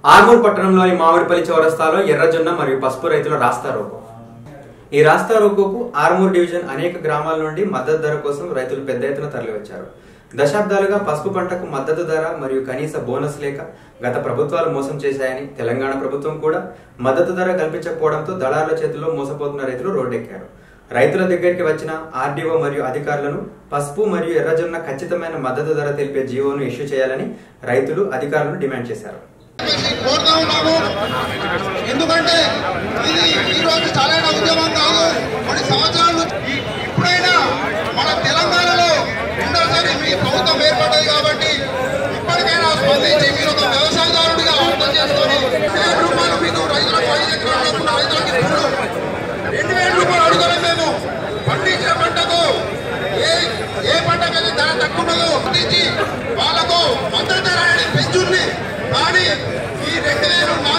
ఆర్మూర్ పట్టణంలోని మామిడిపల్లి చౌరస్తాలో ఎర్రజొన్న మరియు పసుపు రైతుల రాస్తా రోకో ఈ రాస్తా రోకోకు ఆర్మూర్ డివిజన్ అనేక గ్రామాల నుండి మద్దతు ధర కోసం రైతులు పెద్ద ఎత్తున తరలివచ్చారు దశాబ్దాలుగా పసుపు పంటకు మద్దతు ధర మరియు కనీస బోనస్ లేక గత ప్రభుత్వాలు మోసం చేశాయని తెలంగాణ ప్రభుత్వం కూడా మద్దతు ధర కల్పించకపోవడంతో దళారుల చేతుల్లో మోసపోతున్న రైతులు రోడ్డెక్కారు రైతుల దగ్గరికి వచ్చిన ఆర్డీఓ మరియు అధికారులను పసుపు మరియు ఎర్రజొన్న ఖచ్చితమైన మద్దతు ధర తెలిపే జీవోను ఇష్యూ చేయాలని రైతులు అధికారులను డిమాండ్ చేశారు కోరుతా ఉన్నాము ఎందుకంటే ఇది ఈ రోజు చాలా ఉద్యమం కాదు కొన్ని సంవత్సరాల నుంచి ఈ- ఇప్పుడైనా మన తెలంగాణలో రెండోసారి మీ ప్రభుత్వం ఏర్పడ్డది కాబట్టి ఇప్పటికైనా స్పందించి మీరు ఒక వ్యవసాయదారుడిగా అర్థం చేసుకొని రెండు వేల రూపాయలు మీకు రైతులకు ఐదు ఎకరాలకు ఉన్న రైతులకి ఇప్పుడు రెండు వేల రూపాయలు అడుగుతాం మేము పండించిన పంటకు ఏ ఏ పంటకైతే ధర తక్కువ ఉన్నదో పండించి వాళ్ళకు మద్దతు ధర అనేది పెంచుంది కానీ ఈ రెండు వేలు